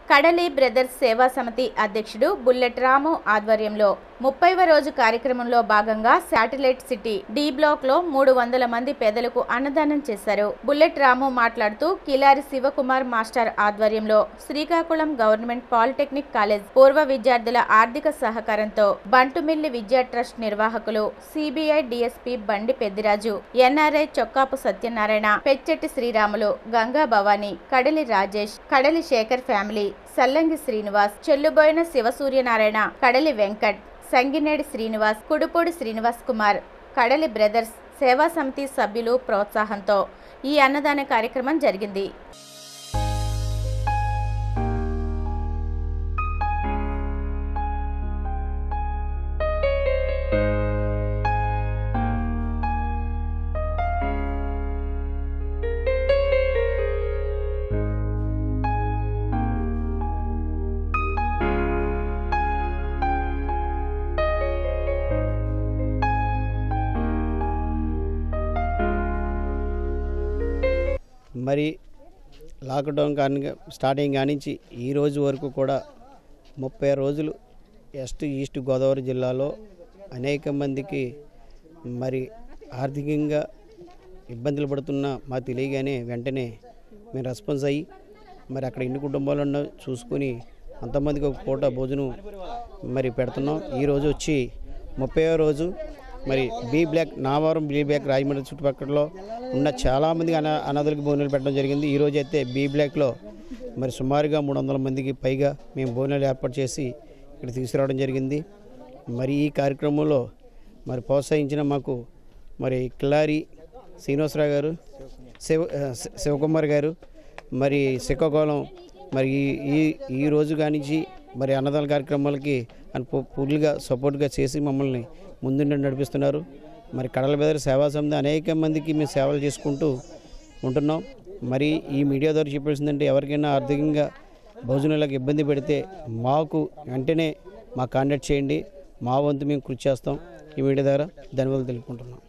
కడలి బ్రదర్స్ సేవా సమితి అధ్యక్షుడు బుల్లెట్ రాము ఆధ్వర్యంలో ముప్పైవ రోజు కార్యక్రమంలో భాగంగా శాటిలైట్ సిటీ డి బ్లాక్ లో మూడు వందల మంది పేదలకు అన్నదానం చేశారు బుల్లెట్ రాము మాట్లాడుతూ కిలారి శివకుమార్ మాస్టర్ ఆధ్వర్యంలో శ్రీకాకుళం గవర్నమెంట్ పాలిటెక్నిక్ కాలేజ్ పూర్వ విద్యార్థుల ఆర్థిక సహకారంతో బంటుమిల్లి విద్యా ట్రస్ట్ నిర్వాహకులు CBI DSP Bandi Peddiraju NRI Chokkapu Satyanarayana Pechetti Sriramulu Ganga Bhavani Kadali Rajesh Kadali Sekhar family Sallangi Srinivas Chelluboina Sivasuryanarayana Kadali Venkat సంగినేడి Srinivas Kudupudi Srinivas Kumar కడలి బ్రదర్స్ సేవా సమితి సభ్యులు ప్రోత్సాహంతో ఈ అన్నదాన కార్యక్రమం జరిగింది మరి లాక్డౌన్ కానీ స్టార్టింగ్ కానించి ఈ రోజు వరకు కూడా ముప్పై రోజులు వెస్ట్ ఈస్ట్ గోదావరి జిల్లాలో అనేక మందికి మరి ఆర్థికంగా ఇబ్బందులు పడుతున్న మాకు తెలియగానే వెంటనే మేము రెస్పాన్స్ అయ్యి మరి అక్కడ ఎన్ని కుటుంబాలు ఉన్నో చూసుకొని అంతమందికి ఒక పూట భోజనం మరి పెడుతున్నాం ఈరోజు వచ్చి ముప్పై రోజు మరి బీ బ్లాక్ నావారం బీ బ్లాక్ రాజమండ్రి చుట్టుపక్కల ఉన్న చాలామందికి అనా అనాథులకు భోజనాలు పెట్టడం జరిగింది ఈరోజు అయితే బీ బ్లాక్లో మరి సుమారుగా మూడు వందల మందికి పైగా మేము భోజనాలు ఏర్పాటు చేసి ఇక్కడ తీసుకురావడం జరిగింది మరి ఈ కార్యక్రమంలో మరి ప్రోత్సహించిన మాకు మరి కిల్లారి శ్రీనివాసరావు గారు శివ శి- శివకుమార్ గారు మరి శ్రీకాకుళం మరి ఈ- ఈ ఈ రోజు కానించి మరి అన్నదాన కార్యక్రమాలకి అని ఫుల్గా సపోర్ట్గా చేసి మమ్మల్ని ముందుండి నడిపిస్తున్నారు మరి కడల బెదర్ సేవా సమితి అనేక మందికి మేము సేవలు చేసుకుంటూ ఉంటున్నాం మరి ఈ మీడియా ద్వారా చెప్పాల్సిందంటే ఎవరికైనా ఆర్థికంగా భోజనాలకు ఇబ్బంది పెడితే మాకు వెంటనే మా కాంటాక్ట్ చేయండి మా వంతు మేము కృషి చేస్తాం ఈ మీడియా ద్వారా ధన్యవాదాలు తెలుపుకుంటున్నాం